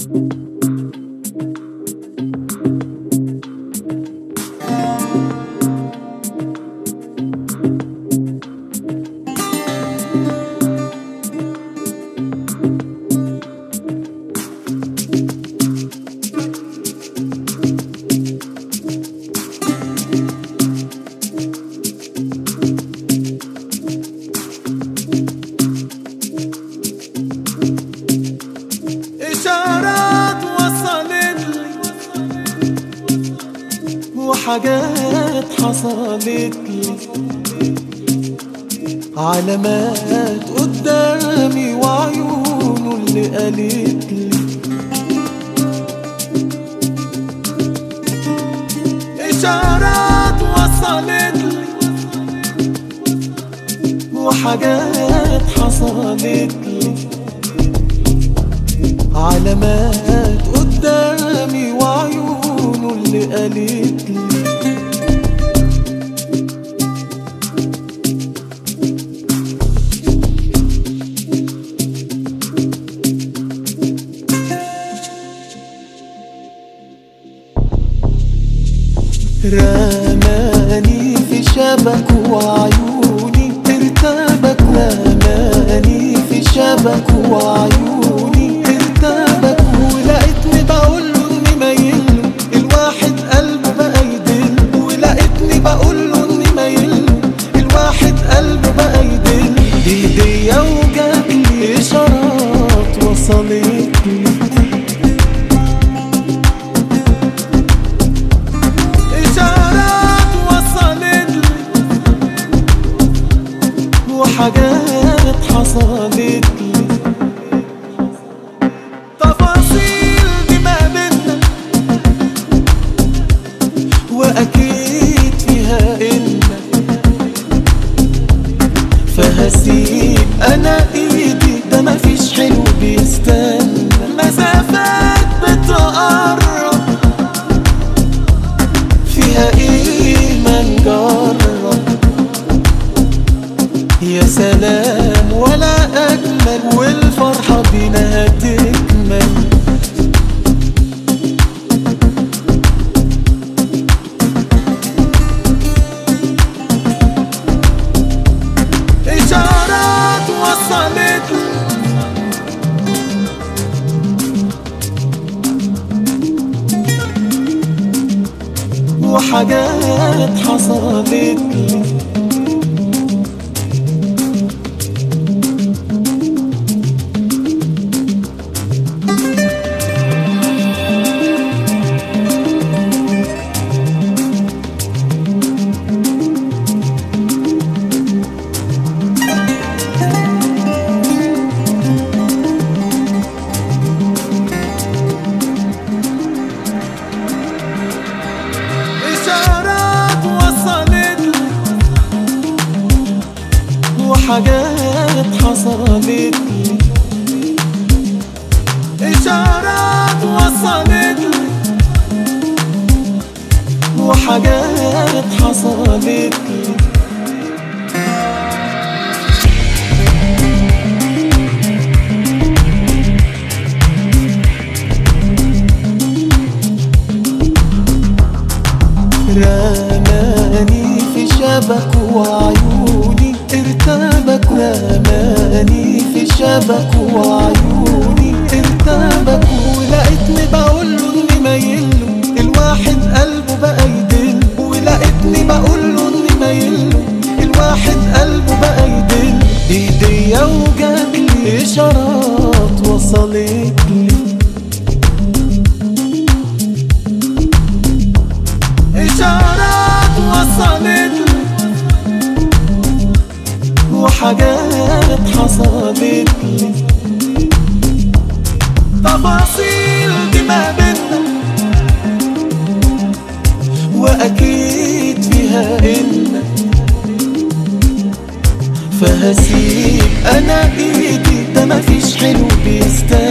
إشارات وصلت لي وحاجات حصلت لي علامات قدامي وعيونه اللي قالت لي إشارات وصلت لي وحاجات حصلت لي علامات قدامي وعيونه اللي قالت لي رماني في شبك وعيوني ارتبك رماني في شبك وعيوني ارتبك ولقيتني بقوله اني مايله الواحد قلبه بقى يدل ولقيتني بقوله اني مايله الواحد قلبه بقى يدل بايديا وجابلي اشارات وصلت لي إشارات وصلت لي وحاجات حصلت لي تفاصيل دي ما بينا وأكيد فيها إن فهسيب أنا إيدي ده مفيش حلو بيستنى مسافات بتقرب فيها ايه ما نجرب يا سلام ولا اجمل والفرحه بينا هتكمل اشارات وصلت لي وحاجات حصلت لي إشارات وصلت لي وحاجات حصلت لي إشارات وصلت لي وحاجات حصلت لي رماني في شبك وعيوني ارتبك رماني في شبك وعيوني ارتبك ولقيتني بقوله اني مايله الواحد قلبه بقى يدل ولقيتني بقوله اني مايله الواحد قلبه بقى يدل بايديا وجابلي اشارات وصلت لي إشارات وصلت لي وحاجات حصلت لي تفاصيل دي ما بينا وأكيد فيها إن فهسيب أنا إيدي ده مفيش حلو بيستاهل